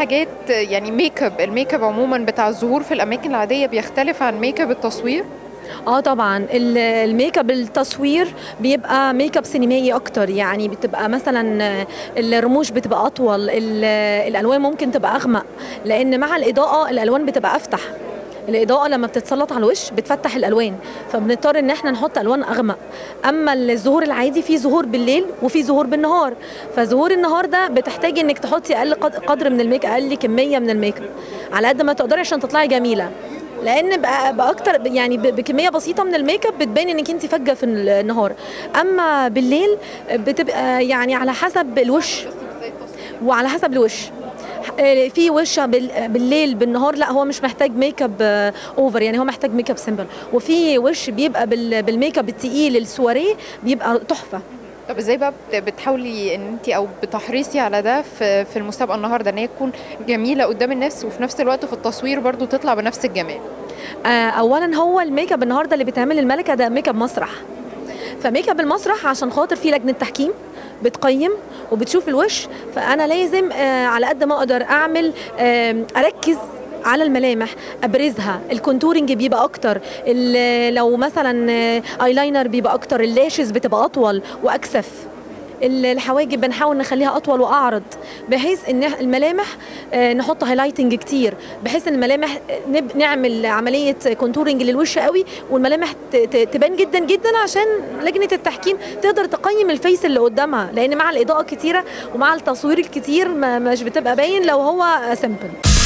حاجات يعني ميك اب الميك اب عموما بتاع الظهور في الاماكن العاديه بيختلف عن ميك اب التصوير اه طبعا ال- الميك اب التصوير بيبقى ميك اب سينمائي اكتر يعني بتبقى مثلا آه، الرموش بتبقى اطول ال- الالوان ممكن تبقى اغمق لان مع الاضاءه الالوان بتبقى افتح الاضاءه لما بتتسلط على الوش بتفتح الالوان فبنضطر ان احنا نحط الوان اغمق اما الظهور العادي في ظهور بالليل وفي ظهور بالنهار فظهور النهار ده بتحتاجي انك تحطي اقل قد- قدر من الميك اقل كميه من الميك اب على قد ما تقدري عشان تطلعي جميله لان بقى باكتر يعني ب- بكميه بسيطه من الميك اب بتبين انك انت فجه في النهار اما بالليل بتبقى يعني على حسب الوش وعلى حسب الوش آه، في وش بال- بالليل بالنهار لا هو مش محتاج ميك اب آه، اوفر يعني هو محتاج ميك اب سيمبل وفي وش بيبقى بال- بالميك اب التقيل السواريه بيبقى تحفه طب ازاي بقى بت- بتحاولي ان انت او بتحرصي على ده في في المسابقه النهارده ان هي تكون جميله قدام الناس وفي نفس الوقت في التصوير برضو تطلع بنفس الجمال آه، اولا هو الميك اب النهارده اللي بيتعمل الملكه ده ميك اب مسرح فميك اب المسرح عشان خاطر في لجنه تحكيم بتقيم وبتشوف الوش فانا لازم آه، على قد ما اقدر اعمل آم، اركز على الملامح ابرزها الكونتورنج بيبقى اكتر ال- لو مثلا آه، ايلاينر بيبقى اكتر اللاشز بتبقى اطول واكثف ال- الحواجب بنحاول نخليها اطول واعرض بحيث ان الملامح آه، نحط هايلايتنج كتير بحيث ان الملامح نب- نعمل عمليه كونتورنج للوش قوي والملامح ت- ت- تبان جدا جدا عشان لجنه التحكيم تقدر تقيم الفيس اللي قدامها لان مع الاضاءه كتيره ومع التصوير الكتير ما مش بتبقى باين لو هو سامبل